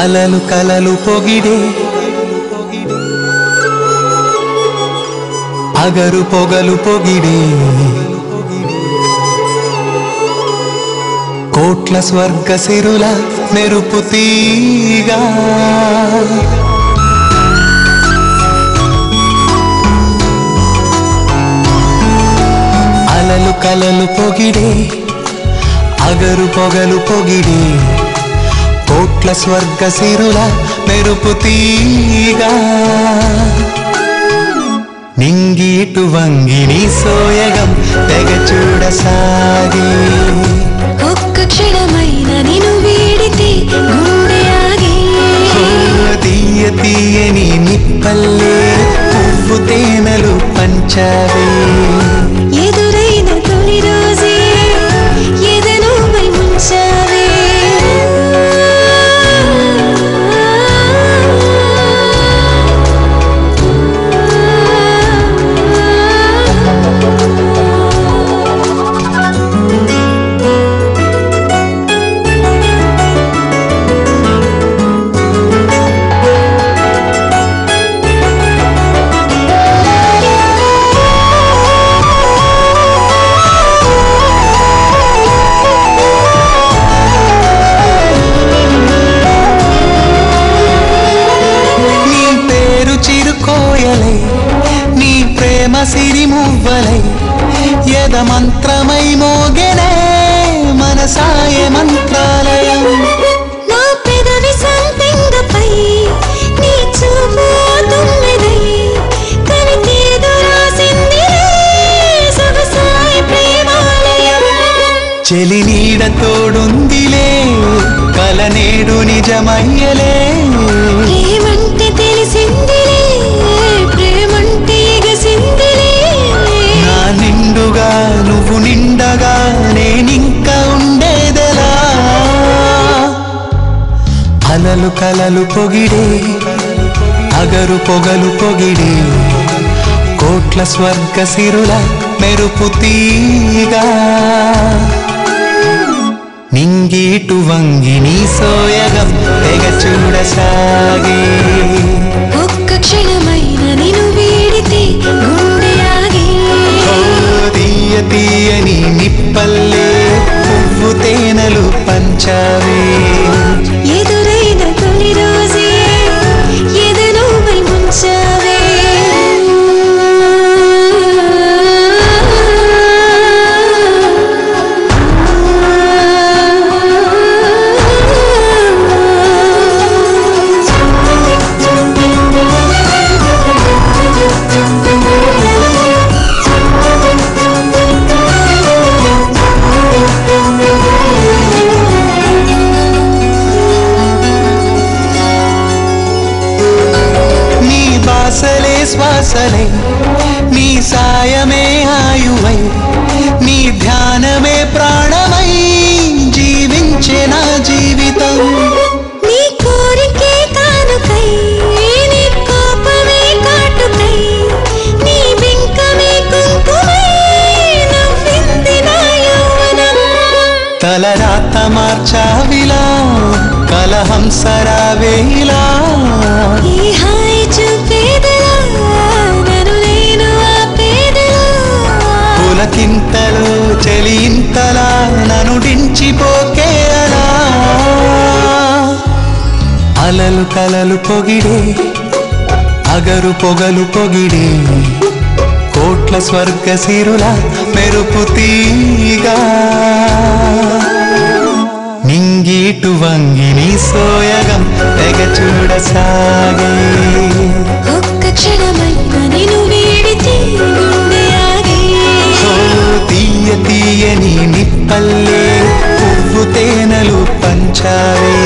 అలలు కలలు పొగిడే అగరు పొగలు పొగిడే కోట్ల స్వర్గ సిరుల మెరుపు తీగా అలలు కలలు పొగిడే అగరు పొగలు పొగిడే కోట్ల స్వర్గ సిరుల మెరుపు తీగా నింగీటు వంగిని సోయగం తెగ చూడసాగే ఒక్క క్షణమైన నిన్ను వీడితే గుండె ఆగే ఓ తీయ తీయని నిప్పల్లే పువ్వు తేనెలు పంచావే ఎదురైన తొలి రోజే ఎదను పై ముంచావే నీ పేరు చిరుకోయలై నీ ప్రేమ సిరిమువ్వలై యద మంత్రమై మోగెనే మనసాయ మంత్రాలయం నా పెదవి సంపెంగపై నీ చూపు తుమ్మెదై కవితేదో రాసిందిలే సొగసాయి ప్రేమాలయం చెలి నీడ తోడుందిలే కల నేడు నిజమయ్యలే ప్రేమంటే తెలిసిందిలే ప్రేమంటే ఎగసిందిలే నా నిండుగా నువ్వు నిండగా నేనింక ఉండేదెలా అలలు కలలు పొగిడే అగరు పొగలు పొగిడే కోట్ల స్వర్గ సిరుల మెరుపు తీగా నింగీటు వంగిని సోయగం తెగ చూడసాగే ఒక్క క్షణమైన నిన్ను వీడితే గుండె ఆగే ఓ తీయ తీయని నిప్పల్లే పువ్వు తేనెలు పంచావే ఎదురైన తొలి రోజే ఎదను పై ముంచావే నీ బాసలే శ్వాసలై నీ సాయమే ఆయువై నీ ధ్యానమే ప్రాణమై జీవించే నా జీవితం నీ కోరికే కానుకై నీ కోపమే కాటుకై నీ బింకమే కుంకుమై నవ్వింది నా యౌవనం తలరాత మార్చావిలా కలహంసరావేలా ఈ హాయి చూపేదలా నన్ను నేను ఆపేదలా పులకింతలు చెలింతలా ననుడించిపోకే అలా అలలు కలలు పొగిడే అగరు పొగలు పొగిడే కోట్ల స్వర్గ సిరుల మెరుపు తీగా నింగీటు వంగిని సోయగం తెగ చూడసాగే ఒక్క క్షణమైన నిన్ను వీడితే గుండె ఆగే ఓ తీయ తీయని నిప్పల్లే పువ్వు తేనెలు పంచావే